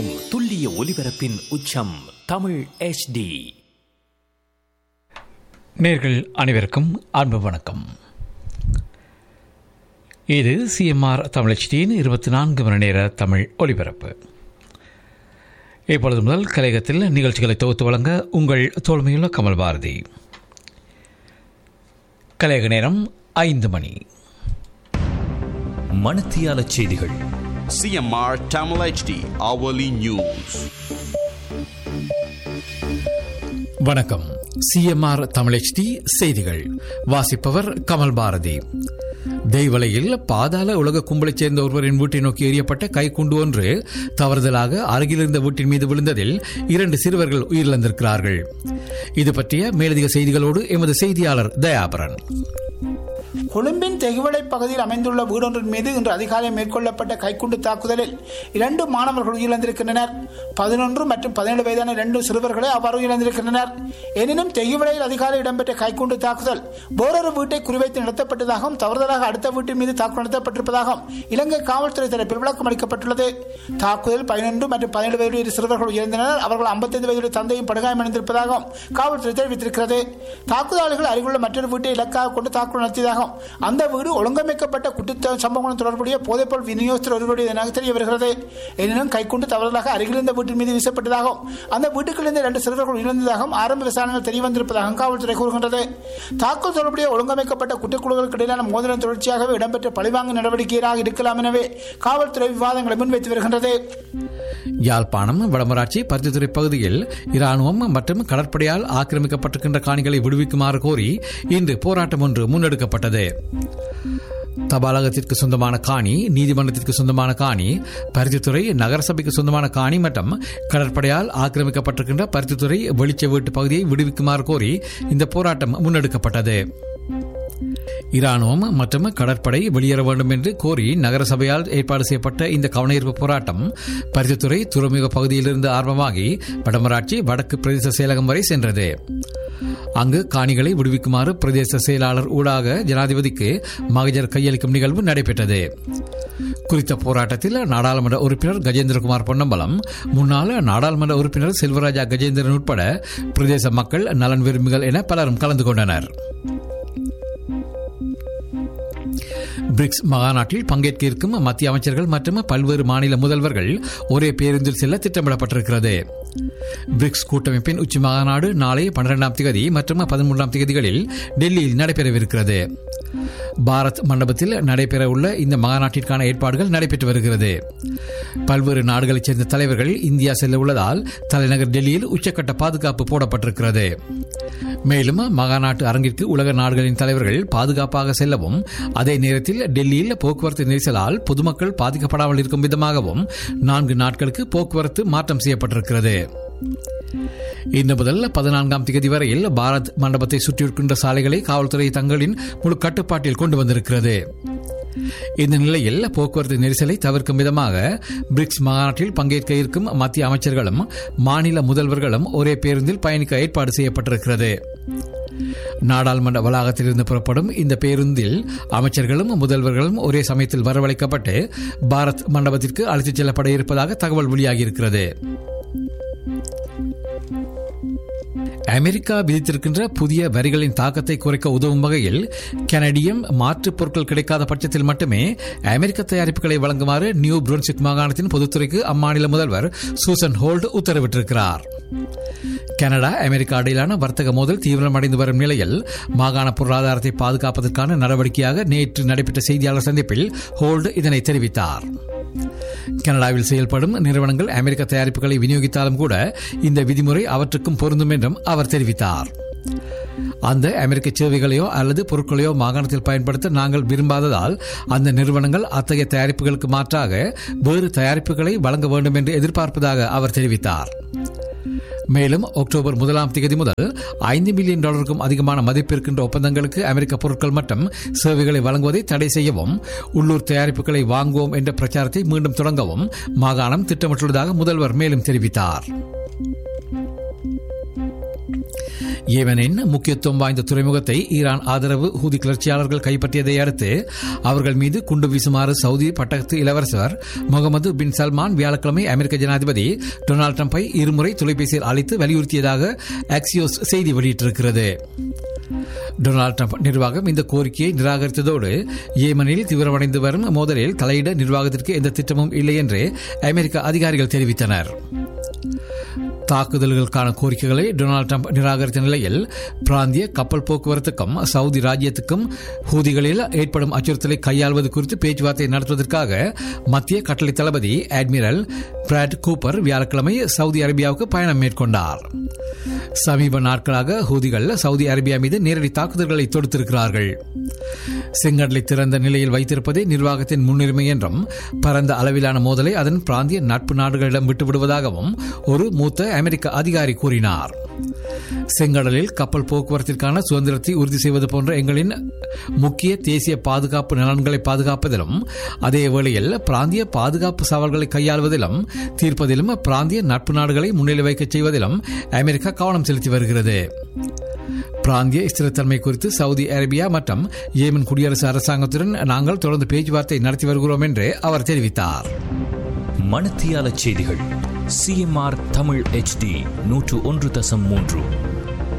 திசையெங்கும் துல்லிய ஒலிபரப்பின் உச்சம் தமிழ் HD நேர்கள் அனைவருக்கும் அன்பு வணக்கம் இது சிஎம்ஆர் தமிழச்சியின் இருபத்தி நான்கு மணி நேர தமிழ் ஒலிபரப்பு இப்பொழுது முதல் கலையகத்தில் நிகழ்ச்சிகளை தொகுத்து வழங்க உங்கள் தோல்மையுள்ள கமல் பாரதி கலையக நேரம் ஐந்து மணி மணத்தியால செய்திகள் CMR Tamil HD hourly news. வணக்கம் சிஎம்ஆர் தமிழச்டி செய்திகள் வாசிப்பவர் கமல் பாரதி தெய்வலையில் பாதாள உலக கும்பலைச் சேர்ந்த ஒருவரின் வீட்டை நோக்கி எறியப்பட்ட கைக்குண்டு ஒன்று தவறுதலாக அருகிலிருந்த வீட்டின் மீது விழுந்ததில் இரண்டு சிறுவர்கள் உயிரிழந்திருக்கிறார்கள் இது பற்றிய மேலதிக செய்திகளோடு எமது செய்தியாளர் தயாபரன் கொழும்பின் தெகுவளை பகுதியில் அமைந்துள்ள வீடொன்றின் மீது இன்று அதிகாலை மேற்கொள்ளப்பட்ட கைக்குண்டு தாக்குதலில் இரண்டு மாணவர்கள் உயிரிழந்திருக்கின்றனர் பதினொன்று மற்றும் பதினேழு வயதான இரண்டு சிறுவர்களை அவ்வாறு உயிரிழந்திருக்கின்றனர் எனினும் தெகுவளையில் அதிகாலை இடம்பெற்ற கைக்குண்டு தாக்குதல் வேறொரு வீட்டை குறிவைத்து நடத்தப்பட்டதாகவும் தவறுதலாக அடுத்த வீட்டின் மீது தாக்குதல் நடத்தப்பட்டிருப்பதாகவும் இலங்கை காவல்துறை தரப்பில் விளக்கம் அளிக்கப்பட்டுள்ளது தாக்குதல் பதினொன்று மற்றும் பதினேழு வயது இரு சிறுவர்கள் உயர்ந்தனர் அவர்கள் ஐம்பத்தைந்து வயதுடைய தந்தையும் படுகாயமடைந்திருப்பதாகவும் காவல்துறை தெரிவித்திருக்கிறது தாக்குதலாளிகள் அருகிலுள்ள மற்றொரு வீட்டை இலக்காக கொண்டு தாக்குதல் நடத்தியதாகவும் அந்த வீடு ஒழுங்கமைக்கப்பட்ட குற்ற சம்பவங்களுடன் தொடர்புடைய போதைப்பொருள் விநியோகத்தில் ஒருவருடைய என தெரிய வருகிறது எனினும் கைக்குண்டு தவறுதலாக அருகிலிருந்த வீட்டின் மீது வீசப்பட்டதாகவும் அந்த வீட்டுக்குள்ளிருந்த இரண்டு சிறுவர்கள் உயிரிழந்ததாகவும் ஆரம்ப விசாரணைகள் தெரிய வந்திருப்பதாகவும் காவல்துறை கூறுகின்றது தாக்குதல் தொடர்புடைய ஒழுங்கமைக்கப்பட்ட குற்றக்குழுக்களுக்கு இடையிலான மோதலின் தொடர்ச்சியாகவே இடம்பெற்ற பழிவாங்கு நடவடிக்கையாக இருக்கலாம் எனவே காவல்துறை விவாதங்களை முன்வைத்து வருகின்றது யாழ்ப்பாணம் வடமராட்சி பருத்தித்துறை பகுதியில் இராணுவம் மற்றும் கடற்படையால் ஆக்கிரமிக்கப்பட்டிருக்கின்ற காணிகளை விடுவிக்குமாறு கோரி இன்று போராட்டம் ஒன்று முன்னெடுக்கப்பட்டது தபாலகத்திற்கு சொந்தமான காணி நீதிமன்றத்திற்கு சொந்தமான காணி பருத்தித்துறை நகரசபைக்கு சொந்தமான காணி மற்றும் கடற்படையால் ஆக்கிரமிக்கப்பட்டிருக்கின்ற பருத்தித்துறை வெளிச்ச வீட்டு பகுதியை விடுவிக்குமாறு கோரி இந்த போராட்டம் முன்னெடுக்கப்பட்டது இராணுவம் மற்றும் கடற்படை வெளியேற வேண்டும் என்று கோரி நகரசபையால் ஏற்பாடு செய்யப்பட்ட இந்த கவனஈர்ப்பு போராட்டம் பருத்தித்துறை துறைமுக பகுதியிலிருந்து ஆரம்பமாகி வடமராட்சி வடக்கு பிரதேச செயலகம் வரை சென்றது அங்கு காணிகளை விடுவிக்குமாறு பிரதேச செயலாளர் ஊடாக ஜனாதிபதிக்கு மகஜர் கையளிக்கும் நிகழ்வு நடைபெற்றது குறித்த போராட்டத்தில் நாடாளுமன்ற உறுப்பினர் கஜேந்திரகுமார் பொன்னம்பலம் முன்னாள் நாடாளுமன்ற உறுப்பினர் செல்வராஜா கஜேந்திரன் உட்பட பிரதேச மக்கள் நலன் விரும்பிகள் என பலரும் கலந்து கொண்டனர் பிரிக்ஸ் மாநாட்டில் பங்கேற்க இருக்கும் மத்திய அமைச்சர்கள் மற்றும் பல்வேறு மாநில முதல்வர்கள் ஒரே பேருந்தில் செல்ல திட்டமிடப்பட்டிருக்கிறது பிரிக்ஸ் கூட்டமைப்பின் உச்சி மாநாடு நாளை பன்னிரெண்டாம் தேதி மற்றும் பதிமூன்றாம் தேதிகளில் டெல்லியில் நடைபெறவிருக்கிறது பாரத் மண்டபத்தில் நடைபெறவுள்ள இந்த மாநாட்டிற்கான ஏற்பாடுகள் நடைபெற்று வருகிறது பல்வேறு நாடுகளைச் சேர்ந்த தலைவர்கள் இந்தியா செல்ல உள்ளதால் தலைநகர் டெல்லியில் உச்சக்கட்ட பாதுகாப்பு போடப்பட்டிருக்கிறது மேலும் மகாநாட்டு அரங்கிற்கு உலக நாடுகளின் தலைவர்கள் பாதுகாப்பாக செல்லவும் அதே நேரத்தில் டெல்லியில் போக்குவரத்து நெரிசலால் பொதுமக்கள் பாதிக்கப்படாமல் இருக்கும் விதமாகவும் நான்கு நாட்களுக்கு போக்குவரத்து மாற்றம் செய்யப்பட்டிருக்கிறது இன்று முதல் பதினான்காம் தேதி வரையில் பாரத் மண்டபத்தை சுற்றியிருக்கின்ற சாலைகளை காவல்துறை தங்களின் முழு கட்டுப்பாட்டில் கொண்டு வந்திருக்கிறது இந்த நிலையில் போக்குவரத்து நெரிசலை தவிர்க்கும் விதமாக பிரிக்ஸ் மாநாட்டில் பங்கேற்க இருக்கும் மத்திய அமைச்சர்களும் மாநில முதல்வர்களும் ஒரே பேருந்தில் பயணிக்க ஏற்பாடு செய்யப்பட்டிருக்கிறது நாடாளுமன்ற வளாகத்திலிருந்து புறப்படும் இந்த பேருந்தில் அமைச்சர்களும் முதல்வர்களும் ஒரே சமயத்தில் வரவழைக்கப்பட்டு பாரத் மண்டபத்திற்கு அழைத்துச் செல்லப்பட இருப்பதாக தகவல் வெளியாகியிருக்கிறது அமெரிக்கா விதித்திருக்கின்ற புதிய வரிகளின் தாக்கத்தை குறைக்க உதவும் வகையில் கனடியம் மாற்றுப் பொருட்கள் கிடைக்காத பட்சத்தில் மட்டுமே அமெரிக்க தயாரிப்புகளை வழங்குமாறு நியூ புரன்சிக் மாகாணத்தின் பொதுத்துறைக்கு அம்மாநில முதல்வர் சூசன் ஹோல்ட் உத்தரவிட்டிருக்கிறார் கனடா அமெரிக்கா இடையிலான வர்த்தக மோதல் தீவிரமடைந்து வரும் நிலையில் மாகாண பொருளாதாரத்தை பாதுகாப்பதற்கான நடவடிக்கையாக நேற்று நடைபெற்ற செய்தியாளர் சந்திப்பில் ஹோல்டு இதனை தெரிவித்தார் கனடாவில் செயல்படும் நிறுவனங்கள் அமெரிக்க தயாரிப்புகளை விநியோகித்தாலும் கூட இந்த விதிமுறை அவற்றுக்கும் பொருந்தும் என்றும் அவர் தெரிவித்தார் அந்த அமெரிக்க சேவைகளையோ அல்லது பொருட்களையோ மாகாணத்தில் பயன்படுத்த நாங்கள் விரும்பாததால் அந்த நிறுவனங்கள் அத்தகைய தயாரிப்புகளுக்கு மாற்றாக வேறு தயாரிப்புகளை வழங்க வேண்டும் என்று எதிர்பார்ப்பதாக அவர் தெரிவித்தார் மேலும் அக்டோபர் முதலாம் தேதி முதல் ஐந்து மில்லியன் டாலருக்கும் அதிகமான மதிப்பிருக்கின்ற ஒப்பந்தங்களுக்கு அமெரிக்க பொருட்கள் மற்றும் சேவைகளை வழங்குவதை தடை செய்யவும் உள்ளூர் தயாரிப்புகளை வாங்குவோம் என்ற பிரச்சாரத்தை மீண்டும் தொடங்கவும் மாகாணம் திட்டமிட்டுள்ளதாக முதல்வர் மேலும் தெரிவித்தார் ஏமனின் முக்கியத்துவம் வாய்ந்த துறைமுகத்தை ஈரான் ஆதரவு ஹூதி கிளர்ச்சியாளர்கள் கைப்பற்றியதை அடுத்து அவர்கள் மீது குண்டு வீசுமாறு சவுதி பட்டத்து இளவரசர் முகமது பின் சல்மான் வியாழக்கிழமை அமெரிக்க ஜனாதிபதி டொனால்டு டிரம்பை இருமுறை தொலைபேசியில் அழைத்து வலியுறுத்தியதாக ஆக்சியோஸ் செய்தி வெளியிட்டிருக்கிறது டொனால்டு ட்ரம்ப் நிர்வாகம் இந்த கோரிக்கையை நிராகரித்ததோடு ஏமனில் தீவிரமடைந்து வரும் மோதலில் தலையிட நிர்வாகத்திற்கு எந்த திட்டமும் இல்லை என்று அமெரிக்க அதிகாரிகள் தெரிவித்தனர் தாக்குதல்களுக்கான கோரிக்கைகளை டொனால்டு ட்ரம்ப் நிராகரித்த நிலையில் பிராந்திய கப்பல் போக்குவரத்துக்கும் சவுதி ராஜ்யத்துக்கும் ஹூதிகளில் ஏற்படும் அச்சுறுத்தலை கையாள்வது குறித்து பேச்சுவார்த்தை நடத்துவதற்காக மத்திய கட்டளை தளபதி அட்மிரல் பிராட் கூப்பர் வியாழக்கிழமை சவுதி அரேபியாவுக்கு பயணம் மேற்கொண்டார் சமீப நாட்களாக ஹூதிகள் சவுதி அரேபியா மீது நேரடி தாக்குதல்களை தொடுத்திருக்கிறார்கள் செங்கடலை திறந்த நிலையில் வைத்திருப்பதே நிர்வாகத்தின் முன்னுரிமை என்றும் பரந்த அளவிலான மோதலை அதன் பிராந்திய நட்பு நாடுகளிடம் விட்டுவிடுவதாகவும் ஒரு மூத்த அமெரிக்க அதிகாரி கூறினார் செங்கடலில் கப்பல் போக்குவரத்திற்கான சுதந்திரத்தை உறுதி செய்வது போன்ற எங்களின் முக்கிய தேசிய பாதுகாப்பு நலன்களை பாதுகாப்பதிலும் அதே வேளையில் பிராந்திய பாதுகாப்பு சவால்களை கையாள்வதிலும் தீர்ப்பதிலும் பிராந்திய நட்பு நாடுகளை முன்னிலை வைக்கச் செய்வதிலும் அமெரிக்கா கவனம் செலுத்தி வருகிறது பிராந்திய ஸ்திரத்தன்மை குறித்து சவுதி அரேபியா மற்றும் ஏமன் குடியரசு அரசாங்கத்துடன் நாங்கள் தொடர்ந்து பேச்சுவார்த்தை நடத்தி வருகிறோம் என்று அவர் தெரிவித்தார் மணத்தியால செய்திகள் சிஎம்ஆர் தமிழ் HD நூற்று ஒன்று தசம் மூன்று